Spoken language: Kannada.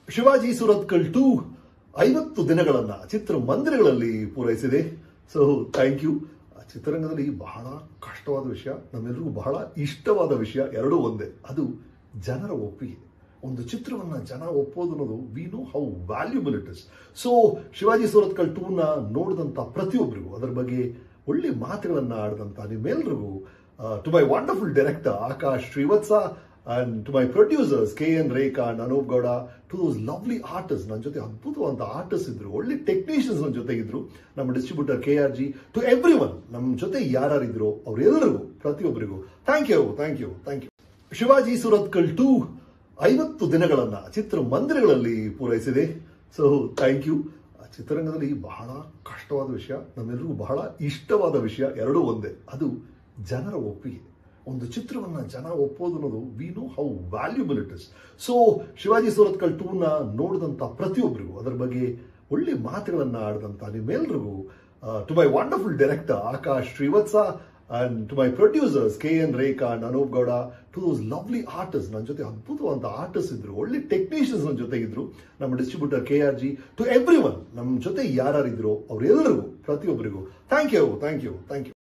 ಶಿವಾಜಿ ಸುರತ್ಕಲ್ ಟು ಐವತ್ತು ದಿನಗಳನ್ನ ಚಿತ್ರಮಂದಿರಗಳಲ್ಲಿ ಪೂರೈಸಿದೆ ಸೊ ಥ್ಯಾಂಕ್ ಯು ಚಿತ್ರರಂಗದಲ್ಲಿ ಬಹಳ ಕಷ್ಟವಾದ ವಿಷಯ ನಮ್ಮೆಲ್ಲರಿಗೂ ಬಹಳ ಇಷ್ಟವಾದ ವಿಷಯ ಎರಡೂ ಒಂದೇ ಅದು ಜನರ ಒಪ್ಪಿಗೆ ಒಂದು ಚಿತ್ರವನ್ನ ಜನ ಒಪ್ಪೋದು ಅನ್ನೋದು we know how valuable it is so Shivaji Surathkal ಟೂನ ನೋಡಿದಂಥ ಪ್ರತಿಯೊಬ್ಬರಿಗೂ ಅದರ ಬಗ್ಗೆ ಒಳ್ಳೆ ಮಾತುಗಳನ್ನ ಆಡಿದಂಥ ನಿಮ್ಮೆಲ್ಲರಿಗೂ to my wonderful director Akash Srivatsa and to my producers K N Rekha and Anoop Gowda to those lovely artist ನನ್ನ ಜೊತೆ ಅದ್ಭುತವಾದ ಆರ್ಟಿಸ್ಟ್ ಇದ್ರು ಒಳ್ಳೆ ಟೆಕ್ನಿಷಿಯನ್ಸ್ ನನ್ನ ಜೊತೆ ಇದ್ರು ನಮ್ಮ distributor K R G to everyone ನಮ್ಮ ಜೊತೆ ಯಾರಿದ್ರು ಅವರೆಲ್ಲರಿಗೂ ಪ್ರತಿಯೊಬ್ಬರಿಗೂ thank you thank you thank you Shivaji Surathkal two ಐವತ್ತು ದಿನಗಳನ್ನ ಚಿತ್ರಮಂದಿರಗಳಲ್ಲಿ ಪೂರೈಸಿದೆ ಸೊ ಥ್ಯಾಂಕ್ ಯು ಚಿತ್ರರಂಗದಲ್ಲಿ ಬಹಳ ಕಷ್ಟವಾದ ವಿಷಯ ನಮ್ಮೆಲ್ಲರಿಗೂ ಬಹಳ ಇಷ್ಟವಾದ ವಿಷಯ ಎರಡೂ ಒಂದೇ ಅದು ಜನರ ಒಪ್ಪಿಗೆ ಒಂದು ಚಿತ್ರವನ್ನ ಜನ ಒಪ್ಪೋದು ಅನ್ನೋದು we know how valuable it is so Shivaji Surathkal ಟೂನ ನೋಡಿದಂಥ ಪ್ರತಿಯೊಬ್ಬರಿಗೂ ಅದರ ಬಗ್ಗೆ ಒಳ್ಳೆ ಮಾತುಗಳನ್ನ ಆಡಿದಂಥ ನಿಮ್ಮೆಲ್ಲರಿಗೂ to my wonderful director Akash Srivatsa and to my producers K N Rekha and Anoop Gowda to those lovely artist ನನ್ನ ಜೊತೆ ಅದ್ಭುತವಾದ ಆರ್ಟಿಸ್ಟ್ ಇದ್ರು ಒಳ್ಳೆ ಟೆಕ್ನಿಷಿಯನ್ಸ್ ನನ್ನ ಜೊತೆ ಇದ್ರು ನಮ್ಮ distributor K R G to everyone ನಮ್ಮ ಜೊತೆ ಯಾರಿದ್ರು ಅವರೆಲ್ಲರಿಗೂ ಪ್ರತಿಯೊಬ್ಬರಿಗೂ thank you thank you thank you